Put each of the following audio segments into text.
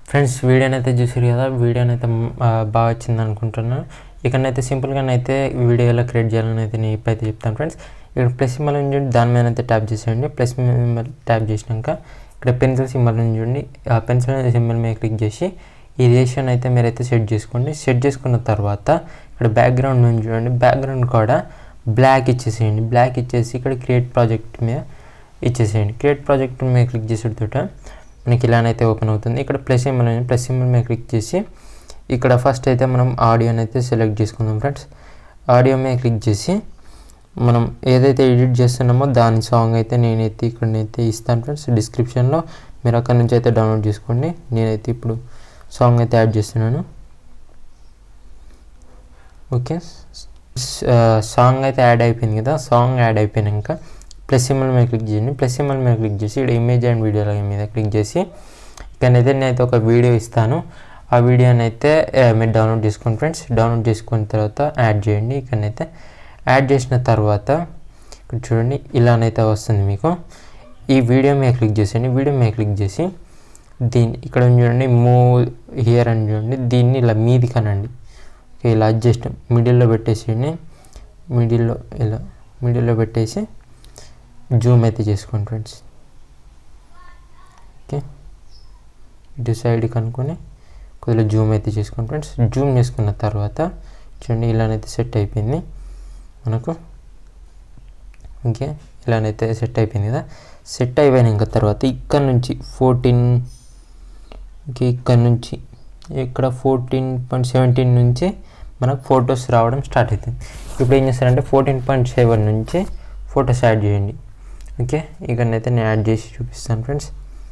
friends వీడియోని అయితే చూసారు కదా వీడియోని అయితే ఆ, బాగా వచ్చింది అనుకుంటున్నాను ఇక్కడనైతే సింపుల్గానైతే వీడియో ఎలా క్రియేట్ చేయాలని అయితే నేను ఇప్పుడైతే చెప్తాను ఫ్రెండ్స్ ఇక్కడ ప్లస్ సింబల్ నుంచి చూడండి దాని మీద అయితే ట్యాప్ చేసేయండి ప్లస్ సింబల్ ట్యాప్ చేసినాక ఇక్కడ పెన్సిల్ సింబల్ నుంచి చూడండి ఆ పెన్సిల్ సింబల్ మీద క్లిక్ చేసి ఈ రేషియోని అయితే మీరైతే సెట్ చేసుకోండి సెట్ చేసుకున్న తర్వాత ఇక్కడ బ్యాక్గ్రౌండ్ నుంచి చూడండి బ్యాక్గ్రౌండ్ కూడా బ్లాక్ ఇచ్చేసేయండి బ్లాక్ ఇచ్చేసి ఇక్కడ క్రియేట్ ప్రాజెక్ట్ మీద ఇచ్చేసేయండి క్రియేట్ ప్రాజెక్ట్ మీద క్లిక్ చేసేటోట మనకి ఇలానైతే ఓపెన్ అవుతుంది ఇక్కడ ప్లస్ సింబల్ ప్లస్ సింబల్ మీద క్లిక్ చేసి ఇక్కడ ఫస్ట్ అయితే మనం ఆడియోని అయితే సెలెక్ట్ చేసుకుందాం ఫ్రెండ్స్ ఆడియో మీద క్లిక్ చేసి మనం ఏదైతే ఎడిట్ చేస్తున్నామో దాని సాంగ్ అయితే నేనైతే ఇక్కడనైతే ఇస్తాను ఫ్రెండ్స్ డిస్క్రిప్షన్లో మీరు అక్కడ నుంచి అయితే డౌన్లోడ్ చేసుకోండి నేనైతే ఇప్పుడు సాంగ్ అయితే యాడ్ చేస్తున్నాను ఓకే సాంగ్ అయితే యాడ్ అయిపోయింది కదా సాంగ్ యాడ్ అయిపోయినాక ప్లస్ సింబల్ మీద క్లిక్ చేయండి ప్లస్ సింబల్ మీద క్లిక్ చేసి ఇక్కడ ఇమేజ్ అండ్ వీడియో మీద క్లిక్ చేసి ఇక్కడనైతే నేనైతే ఒక వీడియో ఇస్తాను ఆ వీడియోని అయితే ఆ, మీరు డౌన్లోడ్ చేసుకోండి ఫ్రెండ్స్ డౌన్లోడ్ చేసుకున్న తర్వాత యాడ్ చేయండి ఇక్కడనైతే యాడ్ చేసిన తర్వాత ఇక్కడ చూడండి ఇలానైతే వస్తుంది మీకు ఈ వీడియో మీద క్లిక్ చేసేయండి వీడియో మీద క్లిక్ చేసి దీన్ని ఇక్కడ చూడండి మూవ్ హియర్ అని చూడండి దీన్ని ఇలా మీది కనండి ఓకే ఇలా అడ్జస్ట్ మిడిల్లో పెట్టేసేయండి మిడిల్లో ఇలా మిడిల్లో పెట్టేసి జూమ్ అయితే చేసుకోండి ఫ్రెండ్స్ ఓకే ఇటు సైడ్ కనుక్కొని కొద్దిగా జూమ్ అయితే చేసుకోండి ఫ్రెండ్స్ జూమ్ చేసుకున్న తర్వాత చూడండి ఇలానైతే సెట్ అయిపోయింది మనకు ఓకే ఇలానైతే సెట్ అయిపోయింది కదా సెట్ అయిపోయినాక తర్వాత ఇక్కడ నుంచి ఫోర్టీన్ ఓకే ఇక్కడ నుంచి ఇక్కడ ఫోర్టీన్ పాయింట్ సెవెంటీన్ నుంచి మనకు ఫొటోస్ రావడం స్టార్ట్ అవుతుంది ఇప్పుడు ఏం చేస్తారంటే ఫోర్టీన్ పాయింట్ సెవెన్ నుంచి ఫొటోస్ యాడ్ చేయండి ఓకే ఇక్కడనైతే నేను యాడ్ చేసి చూపిస్తాను ఫ్రెండ్స్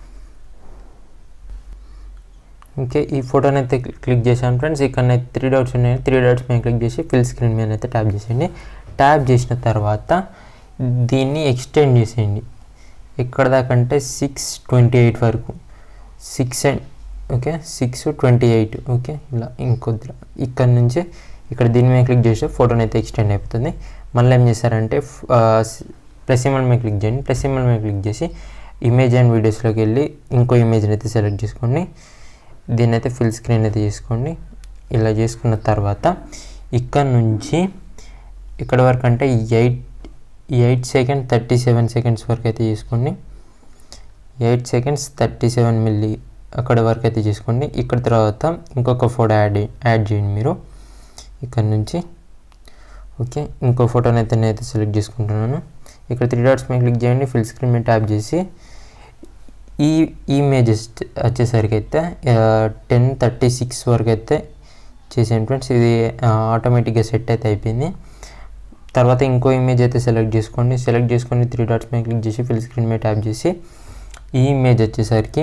ఓకే ఈ ఫోటోని అయితే క్లిక్ చేశాను ఫ్రెండ్స్ ఇక్కడనైతే త్రీ డాట్స్ ఉన్నాయి త్రీ డాట్స్ మీద క్లిక్ చేసి ఫిల్ స్క్రీన్ మీద అయితే ట్యాప్ చేసేయండి ట్యాప్ చేసిన తర్వాత దీన్ని ఎక్స్టెండ్ చేసేయండి ఎక్కడ దాకా అంటే సిక్స్ ట్వంటీ ఎయిట్ వరకు six and okay six twenty eight okay ఇలా ఇంకొద్ది ఇక్కడ నుంచి ఇక్కడ దీని మీద క్లిక్ చేస్తే ఫోటోని అయితే ఎక్స్టెండ్ అయిపోతుంది మళ్ళీ ఏం చేస్తారంటే ప్లస్ సింబల్ మీద క్లిక్ చేయండి ప్లస్ సింబల్ మీద క్లిక్ చేసి ఇమేజ్ అండ్ వీడియోస్లోకి వెళ్ళి ఇంకో ఇమేజ్ని అయితే సెలెక్ట్ చేసుకోండి దీన్ని అయితే ఫుల్ స్క్రీన్ అయితే చేసుకోండి ఇలా చేసుకున్న తర్వాత ఇక్కడ నుంచి ఇక్కడ వరకు అంటే eight eight second thirty seven seconds వరకు అయితే చేసుకోండి eight seconds thirty seven milli అక్కడ వరకు అయితే చేసుకోండి ఇక్కడ తర్వాత ఇంకొక ఫోటో యాడ్ యాడ్ చేయండి మీరు ఇక్కడ నుంచి ఓకే ఇంకో ఫోటోని అయితే నేనైతే సెలెక్ట్ చేసుకుంటున్నాను ఇక్కడ త్రీ డాట్స్ మీద క్లిక్ చేయండి ఫుల్ స్క్రీన్ మీద ట్యాప్ చేసి ఈ ఇమేజెస్ వచ్చేసరికి అయితే టెన్ థర్టీ సిక్స్ వరకు అయితే చేసాను ఫ్రెండ్స్ ఇది ఆటోమేటిక్గా సెట్ అయితే అయిపోయింది తర్వాత ఇంకో ఇమేజ్ అయితే సెలెక్ట్ చేసుకోండి సెలెక్ట్ చేసుకొని త్రీ డాట్స్ మీద క్లిక్ చేసి ఫిల్ స్క్రీన్ మీద ట్యాప్ చేసి ఈ ఇమేజ్ వచ్చేసరికి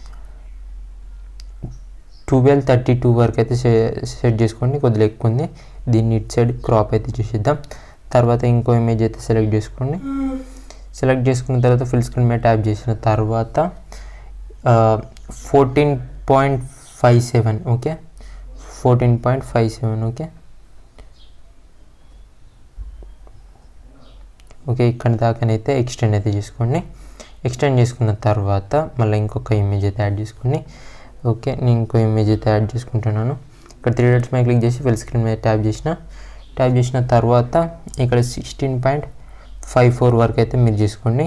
ట్వెల్వ్ థర్టీ టూ వరకు అయితే సెట్ చేసుకోండి కొద్దిగా ఎక్కువ ఉంది దీన్ని ఇటు సైడ్ క్రాప్ అయితే చేసేద్దాం తర్వాత ఇంకో ఇమేజ్ అయితే సెలెక్ట్ చేసుకోండి సెలెక్ట్ చేసుకున్న తర్వాత ఫుల్ స్క్రీన్ మీద ట్యాప్ చేసిన తర్వాత fourteen point five seven okay fourteen point five seven okay okay ఇక్కడ దాకానైతే ఎక్స్టెండ్ అయితే చేసుకోండి ఎక్స్టెండ్ చేసుకున్న తర్వాత మళ్ళీ ఇంకొక ఇమేజ్ అయితే యాడ్ చేసుకోండి ఓకే నేను ఇంకో ఇమేజ్ అయితే యాడ్ చేసుకుంటున్నాను ఇక్కడ త్రీ డాట్స్ మీద క్లిక్ చేసి ఫుల్ స్క్రీన్ మీద ట్యాప్ చేసిన ట్యాప్ చేసిన తర్వాత ఇక్కడ సిక్స్టీన్ పాయింట్ ఫైవ్ ఫోర్ వరకు అయితే మీరు చేసుకోండి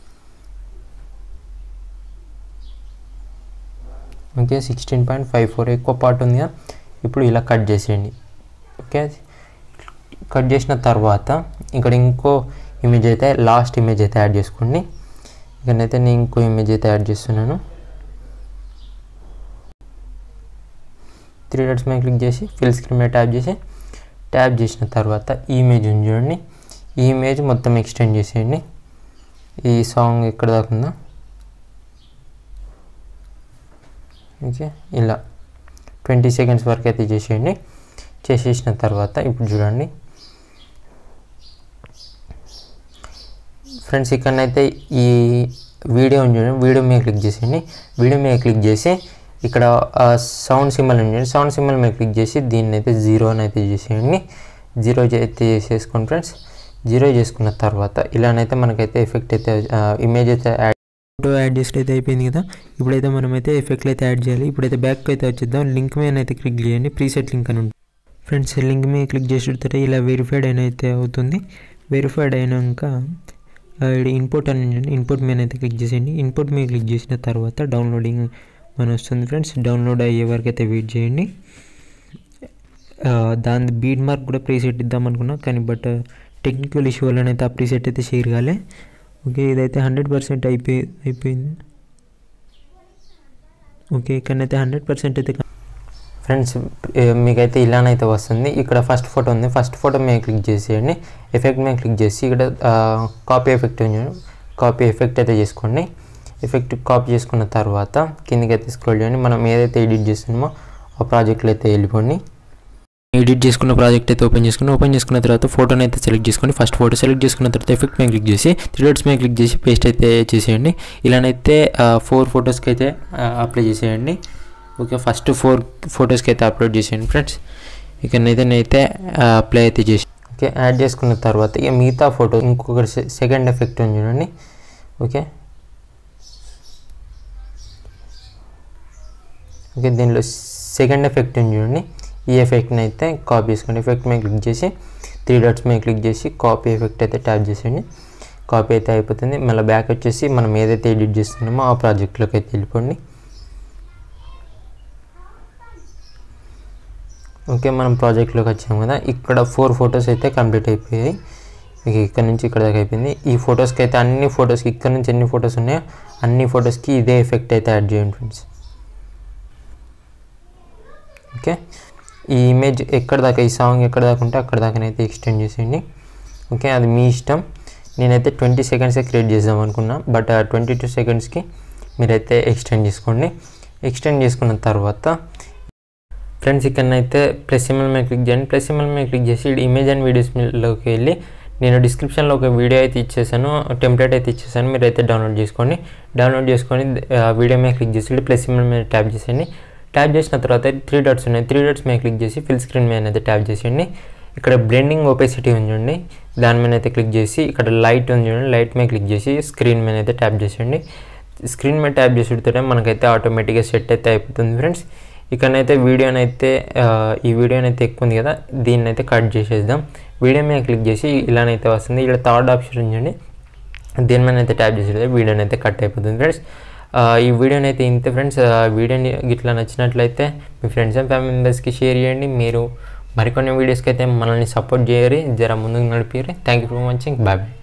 okay sixteen point five four ఎక్కువ పార్ట్ ఉంది కదా ఇప్పుడు ఇలా కట్ చేసేయండి ఓకే కట్ చేసిన తర్వాత ఇక్కడ ఇంకో ఇమేజ్ అయితే లాస్ట్ ఇమేజ్ అయితే యాడ్ చేసుకోండి ఇక్కడైతే నేను ఇంకో ఇమేజ్ అయితే యాడ్ చేస్తున్నాను త్రీ డాట్స్ మీద క్లిక్ చేసి ఫిల్ స్క్రీన్ మీద ట్యాప్ చేసి ట్యాప్ చేసిన తర్వాత ఈ ఇమేజ్ ఉంది చూడండి ఈ ఇమేజ్ మొత్తం ఎక్స్టెండ్ చేసేయండి ఈ సాంగ్ ఎక్కడ దాకా ఉందా ఓకే ఇలా ట్వంటీ సెకండ్స్ వరకు అయితే చేసేయండి చేసేసిన తర్వాత ఇప్పుడు చూడండి ఫ్రెండ్స్ ఇక్కడనైతే ఈ వీడియో ఉంది చూడండి వీడియో మీద క్లిక్ చేసేయండి వీడియో మీద క్లిక్ చేసి ఇక్కడ సౌండ్ సింబల్ ఉంది సౌండ్ సింబల్ మీద క్లిక్ చేసి దీన్ని అయితే జీరో అని అయితే చేసేయండి జీరో అయితే చేసేసుకోండి ఫ్రెండ్స్ జీరో చేసుకున్న తర్వాత ఇలానైతే మనకైతే ఎఫెక్ట్ అయితే ఇమేజ్ అయితే యాడ్ ఫోటో యాడ్ చేసి అయితే అయిపోయింది కదా ఇప్పుడైతే మనమైతే ఎఫెక్ట్లు అయితే యాడ్ చేయాలి ఇప్పుడైతే బ్యాక్ అయితే వచ్చేద్దాం లింక్ మీద అయితే క్లిక్ చేయండి ప్రీసెట్ లింక్ అని ఉంటుంది ఫ్రెండ్స్ లింక్ మీద క్లిక్ చేసి పెడితే ఇలా వెరిఫైడ్ అయిన అయితే అవుతుంది వెరిఫైడ్ అయినాక ఇన్పుట్ అని ఇన్పుట్ మీద అయితే క్లిక్ చేసేయండి ఇన్పుట్ మీద క్లిక్ చేసిన తర్వాత డౌన్లోడింగ్ మన వస్తుంది ఫ్రెండ్స్ డౌన్లోడ్ అయ్యే వరకు అయితే వెయిట్ చేయండి దాని బీడ్ మార్క్ కూడా ప్రీసెట్ ఇద్దాం అనుకున్నా కానీ బట్ టెక్నికల్ ఇష్యూ వల్ల అయితే ఆ ప్రీసెట్ అయితే షేర్ కాలే ఓకే ఇదైతే హండ్రెడ్ పర్సెంట్ అయిపోయి అయిపోయింది ఓకే ఇక్కడనైతే హండ్రెడ్ పర్సెంట్ అయితే ఫ్రెండ్స్ మీకైతే ఇలానైతే వస్తుంది ఇక్కడ ఫస్ట్ ఫోటో ఉంది ఫస్ట్ ఫోటో మీద క్లిక్ చేసేయండి ఎఫెక్ట్ మీద క్లిక్ చేసి ఇక్కడ కాపీ ఎఫెక్ట్ ఉంది కాపీ ఎఫెక్ట్ అయితే చేసుకోండి ఎఫెక్ట్ కాపీ చేసుకున్న తర్వాత కిందకి అయితే స్క్రోల్ చేయండి మనం ఏదైతే ఎడిట్ చేస్తున్నామో ఆ ప్రాజెక్ట్లో అయితే వెళ్ళిపోండి ఎడిట్ చేసుకున్న ప్రాజెక్ట్ అయితే ఓపెన్ చేసుకుని ఓపెన్ చేసుకున్న తర్వాత ఫోటోని అయితే సెలెక్ట్ చేసుకొని ఫస్ట్ ఫోటో సెలెక్ట్ చేసుకున్న తర్వాత ఎఫెక్ట్ మీద క్లిక్ చేసి త్రీ డోట్స్ మీద క్లిక్ చేసి పేస్ట్ అయితే చేసేయండి ఇలానైతే ఫోర్ ఫొటోస్కి అయితే అప్లై చేసేయండి ఓకే ఫస్ట్ ఫోర్ ఫొటోస్కి అయితే అప్లోడ్ చేసేయండి ఫ్రెండ్స్ ఇక్కడనైతే నేనైతే అప్లై అయితే చేసి ఓకే యాడ్ చేసుకున్న తర్వాత ఇక మిగతా ఫోటో ఇంకొకటి సెకండ్ ఎఫెక్ట్ ఉంది చూడండి ఓకే ఓకే దీనిలో సెకండ్ ఎఫెక్ట్ ఉంది చూడండి ఈ ఎఫెక్ట్ని అయితే కాపీ చేసుకోండి ఎఫెక్ట్ మీద క్లిక్ చేసి త్రీ డాట్స్ మీద క్లిక్ చేసి కాపీ ఎఫెక్ట్ అయితే ట్యాప్ చేసేయండి కాపీ అయితే అయిపోతుంది మళ్ళీ బ్యాక్ వచ్చేసి మనం ఏదైతే ఎడిట్ చేస్తున్నామో ఆ ప్రాజెక్ట్లోకి అయితే వెళ్ళిపోండి ఓకే మనం ప్రాజెక్ట్లోకి వచ్చాం కదా ఇక్కడ ఫోర్ ఫొటోస్ అయితే కంప్లీట్ అయిపోయాయి మీకు ఇక్కడ నుంచి ఇక్కడ దాకా అయిపోయింది ఈ ఫొటోస్కి అయితే అన్ని ఫొటోస్కి ఇక్కడ నుంచి ఎన్ని ఫొటోస్ ఉన్నాయో అన్ని ఫొటోస్కి ఇదే ఎఫెక్ట్ అయితే యాడ్ చేయండి ఫ్రెండ్స్ ఓకే ఈ ఇమేజ్ ఎక్కడ దాకా ఈ సాంగ్ ఎక్కడ దాకా ఉంటే అక్కడ దాకానైతే ఎక్స్టెండ్ చేసేయండి ఓకే అది మీ ఇష్టం నేనైతే ట్వంటీ సెకండ్సే క్రియేట్ చేద్దాం అనుకున్నా బట్ ట్వంటీ టూ సెకండ్స్కి మీరైతే ఎక్స్టెండ్ చేసుకోండి ఎక్స్టెండ్ చేసుకున్న తర్వాత ఫ్రెండ్స్ ఇక్కడనైతే ప్లస్ సిమ్మల్ మీద క్లిక్ చేయండి ప్లస్ సిమ్మల్ మీద క్లిక్ చేసి ఇమేజ్ అండ్ వీడియోస్లోకి వెళ్ళి నేను డిస్క్రిప్షన్లో ఒక వీడియో అయితే ఇచ్చేసాను టెంప్లెట్ అయితే ఇచ్చేసాను మీరు అయితే డౌన్లోడ్ చేసుకోండి డౌన్లోడ్ చేసుకొని వీడియో మీద క్లిక్ చేసి ప్లస్ సిమ్మల్ మీద ట్యాప్ చేసేయండి ట్యాప్ చేసిన తర్వాత త్రీ డాట్స్ ఉన్నాయి త్రీ డాట్స్ మీద క్లిక్ చేసి ఫిల్ స్క్రీన్ మీద అయితే ట్యాప్ చేసేయండి ఇక్కడ బ్లెండింగ్ ఓపెసిటీ ఉంది చూడండి దాని మీద అయితే క్లిక్ చేసి ఇక్కడ లైట్ ఉంది చూడండి లైట్ మీద క్లిక్ చేసి స్క్రీన్ మీద అయితే ట్యాప్ చేసేయండి స్క్రీన్ మీద ట్యాప్ చేసి పెడితే మనకైతే ఆటోమేటిక్గా సెట్ అయితే అయిపోతుంది ఫ్రెండ్స్ ఇక్కడనైతే వీడియోనైతే ఈ వీడియోనైతే ఎక్కువ ఉంది కదా దీన్ని అయితే కట్ చేసేద్దాం వీడియో మీద క్లిక్ చేసి ఇలానైతే వస్తుంది ఇక్కడ థర్డ్ ఆప్షన్ ఉంచండి దీని మీద అయితే ట్యాప్ చేసేది వీడియోని అయితే కట్ అయిపోతుంది ఫ్రెండ్స్ ఈ వీడియోని అయితే ఇంతే ఫ్రెండ్స్ వీడియోని ఇట్లా నచ్చినట్లయితే మీ ఫ్రెండ్స్ అండ్ ఫ్యామిలీ మెంబర్స్కి షేర్ చేయండి మీరు మరికొన్ని వీడియోస్కి అయితే మనల్ని సపోర్ట్ చేయరు జర ముందుకు నడిపారు thank you for watching bye bye